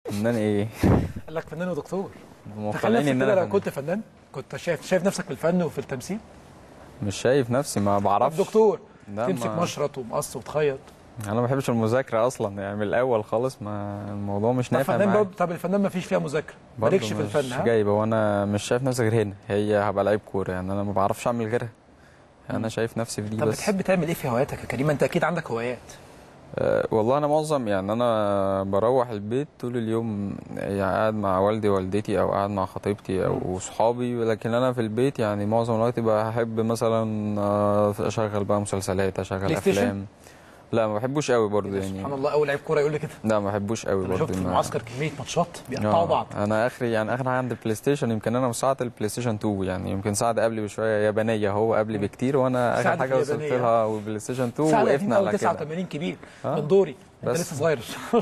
فنان ايه قال لك فنان ودكتور تخيل مخليني نفسك ان كده انا لو فنان. كنت فنان كنت شايف شايف نفسك في الفن وفي التمثيل مش شايف نفسي ما بعرفش دكتور لا، تمسك ما- مشرط ومقص وتخيط انا ما بحبش المذاكره اصلا يعني من الاول خالص ما الموضوع مش طب نافع فنان معايا برضه طب الفنان ما فيش فيها مذاكره برضه مالكش في الفن مش ها جايبه وانا مش شايف نفسي غير هنا هي هبقى لعيب كوره يعني انا ما بعرفش اعمل غيرها انا شايف نفسي في دي طب بس بتحب تعمل ايه في هواياتك يا كريم انت اكيد عندك هوايات أه والله انا معظم يعني انا بروح البيت طول اليوم يعني قاعد مع والدي ووالدتي او قاعد مع خطيبتي او صحابي لكن انا في البيت يعني معظم الوقت بحب مثلا آه، اشغل بقى مسلسلات اشغل بلاي ستيشن؟ افلام لا ما بحبوش قوي برضه سبحان يعني الله اول لعيب كوره يقول لي كده لا ما بحبوش قوي انا برضه شفت في ما- المعسكر كميه ماتشات بيقطعوا آه، بعض انا اخري يعني اخر حاجه عند البلاي ستيشن يمكن انا مساعد البلاي ستيشن 2 يعني يمكن ساعد قبلي بشويه يابانيه هو قبلي بكتير وانا اخر سعد في حاجه وصلت اليابانية. لها والبلاي ستيشن 2 ساعة وقفنا على كده 89 كبير آه. من دوري انت بس. لسه صغير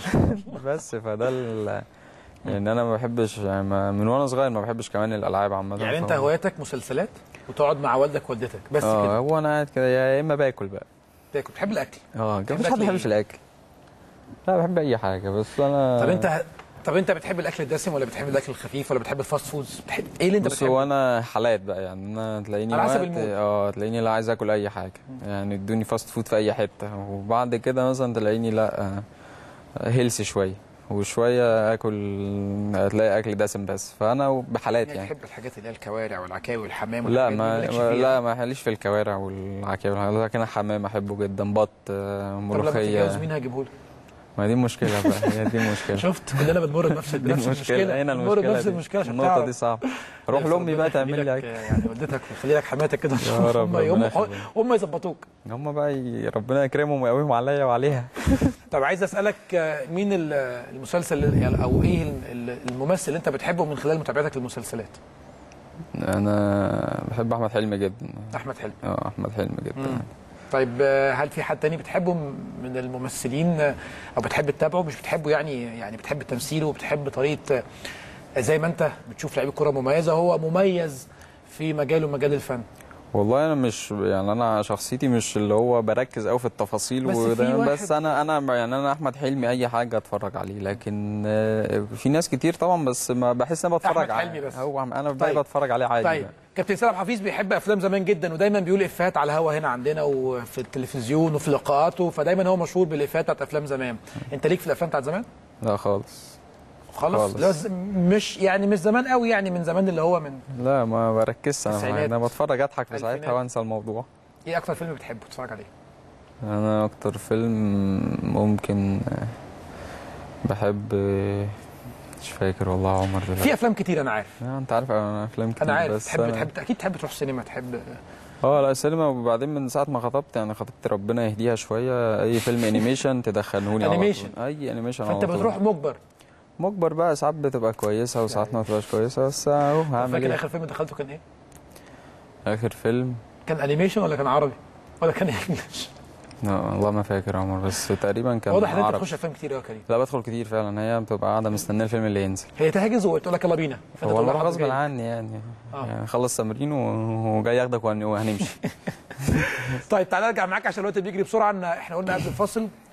بس فده ال... يعني انا ما بحبش يعني ما- من وانا صغير ما بحبش كمان الالعاب عامه يعني انت فهو- هواياتك مسلسلات وتقعد مع والدك ووالدتك بس اه كده هو انا قاعد كده يا اما باكل بقى تاكل بتحب الاكل اه بتحب مش حد أكل ما بيحبش إيه؟ الاكل لا بحب اي حاجه بس انا طب انت طب انت بتحب الاكل الدسم ولا بتحب الاكل الخفيف ولا بتحب الفاست فودز بتحب ايه اللي انت بص بتحبه هو انا حالات بقى يعني انا تلاقيني على حسب وقت- المود. اه تلاقيني لا عايز اكل اي حاجه يعني ادوني فاست فود في اي حته وبعد كده مثلا تلاقيني لا هيلثي شويه وشويه اكل تلاقي اكل دسم بس فانا بحالات يعني يعني تحب الحاجات اللي هي الكوارع والعكاوي والحمام لا والحاجات دي ما مالكش ما- فيها. لا ما حاليش في الكوارع والعكاوي لكن الحمام احبه جدا بط آه، طب لما تتجوز ملوخيه مين هجيبه لك ما دي مشكله بقى هي دي مشكله شفت كلنا بنمر بنفس دي بنفس المشكله هنا بنمر المشكله بنفس دي. المشكله عشان النقطه تعرف. دي صعبه روح بس لامي ربنا بقى تعمل يخلي لي لك، اكل يعني والدتك ويخلي لك حماتك كده يا رب، هم ربنا هم يخليك. هم يظبطوك هم بقى ي- ربنا يكرمهم ويقويهم عليا وعليها طب عايز اسالك آه، مين ال- المسلسل اللي- يعني او ايه ال- ال- الممثل اللي انت بتحبه من خلال متابعتك للمسلسلات انا بحب احمد حلمي جدا احمد حلمي اه احمد حلمي جدا مم. طيب آه، هل في حد تاني بتحبه من الممثلين آه، او بتحب تتابعه مش بتحبه يعني يعني بتحب تمثيله وبتحب طريقه آه، زي ما انت بتشوف لعيب كره مميزه هو مميز في مجاله مجال الفن والله انا مش يعني انا شخصيتي مش اللي هو بركز قوي في التفاصيل بس في وده واحد- بس انا انا يعني انا احمد حلمي اي حاجه اتفرج عليه لكن آه، في ناس كتير طبعا بس ما بحس ان انا بتفرج أحمد على حلمي بس. هو عم- انا طيب. طيب. بتفرج عليه عادي طيب بقى. كابتن سلام حفيظ بيحب افلام زمان جدا ودايما بيقول افيهات على الهوا هنا عندنا وفي التلفزيون وفي لقاءاته فدايما هو مشهور بالافيهات بتاعت افلام زمان انت ليك في الافلام بتاعت زمان لا خالص خالص خالص. لا ز- مش يعني مش زمان قوي يعني من زمان اللي هو من لا ما بركزش انا التسعينات. انا بتفرج اضحك في الفينات. ساعتها وانسى الموضوع ايه اكتر فيلم بتحبه تتفرج عليه انا اكتر فيلم ممكن آه، بحب آه، مش فاكر والله يا عمر دلوقتي في افلام كتير انا عارف آه، انت عارف انا افلام كتير انا عارف بس تحب أنا- تحب اكيد تحب تروح سينما تحب اه لا السينما وبعدين من ساعه ما خطبت يعني خطبت ربنا يهديها شويه اي فيلم انيميشن تدخلهوني على أنيميشن. طول. اي انيميشن على فانت طول. بتروح مجبر مجبر بقى ساعات بتبقى كويسه وساعات ما بتبقاش كويسه بس اهو هعمل فاكر ايه اخر فيلم دخلته كان ايه اخر فيلم كان انيميشن ولا كان عربي ولا كان انجلش لا والله ما فاكر يا عمر بس تقريبا كان واضح ان انت عربي. بتخش افلام كتير قوي يا كريم لا بدخل كتير فعلا هي بتبقى قاعده مستنيه الفيلم اللي ينزل هي تحجز وتقول لك يلا بينا فأنت هو تقول لها انا حاضر غصب جاي. عني يعني آه. يعني خلص تمرين و- وجاي ياخدك وهن- وهنمشي طيب تعالى ارجع معاك عشان الوقت بيجري بسرعه ان احنا قلنا قبل الفاصل